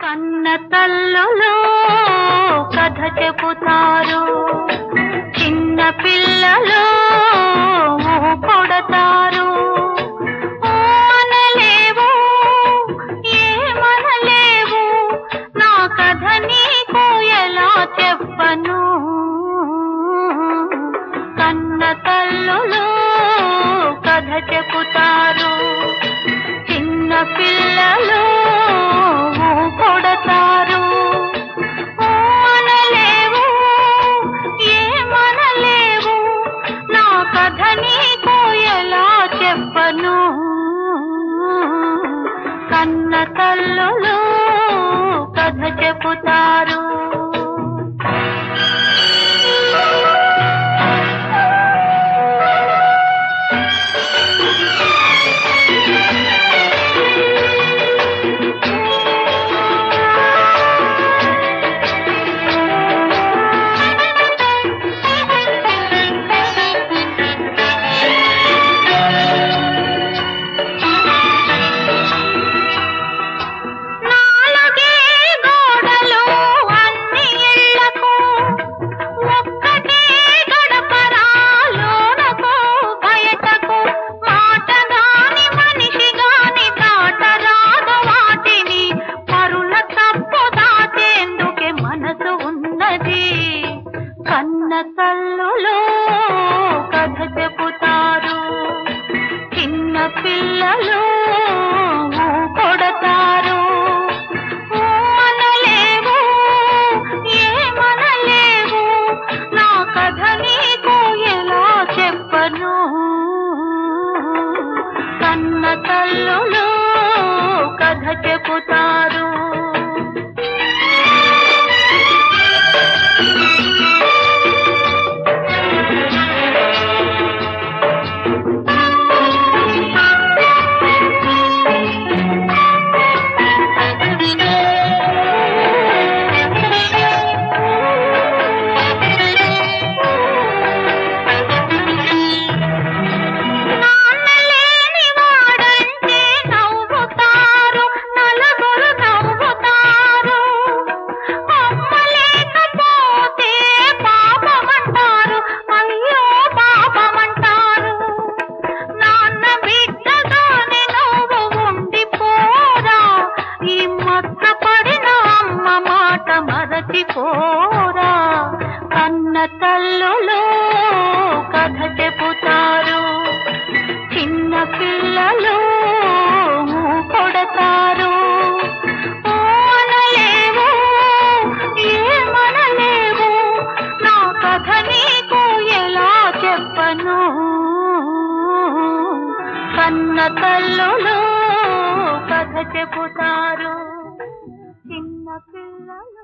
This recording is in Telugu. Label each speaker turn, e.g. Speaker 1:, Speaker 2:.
Speaker 1: కన్న తల్లులో కథ చెబుతారు చిన్న పిల్లలు కొడతారు ఓ అనలేవు ఏమనలేవు నా కథ నీకు ఎలా చెప్పను కన్న తల్లులు కథ చెబుతారు చిన్న పిల్లలు కొడతారు ఓ అనలేవు ఏమనలేవు నా కథ నీకు ఎలా చెప్పను కన్న తల్లులు కథ చెబుతారు నాలుగే గోడలు అన్ని ఇళ్లకు ఒక్కటే గడపరా లోనకు బయటకు మాట గాని మనిషి గాని దాటరాదు వాటిని పరుల తప్పు దాటేందుకే మనసు ఉన్నది కన్న తల్లులో కథ చెబుతారు చిన్న పిల్లలు కొడతారు ఓ అనలేవు ఏమనలేవు నా కథ నీకు ఎలా చెప్పను కన్న తల్లులు కథ చెబుతారు నాన్నలేని వాడంటే నవ్వుతారు నలుగురు నవ్వుతారు అమ్మ లేకపోతే పాపమంటారు అయ్యో పాపమంటారు నాన్న బిడ్డగానే నువ్వు ఉండిపోరా ఈ మత్త పడిన అమ్మ మాట మరచిపోరా కన్న తల్లులో కథ చెబుతారు చిన్న పిల్లలు కొడతారు ఓ అనలేవు ఏమనలేవు నా కథ నీకు ఎలా చెప్పను కన్న తల్లులు కథ చెబుతారు చిన్న పిల్లలు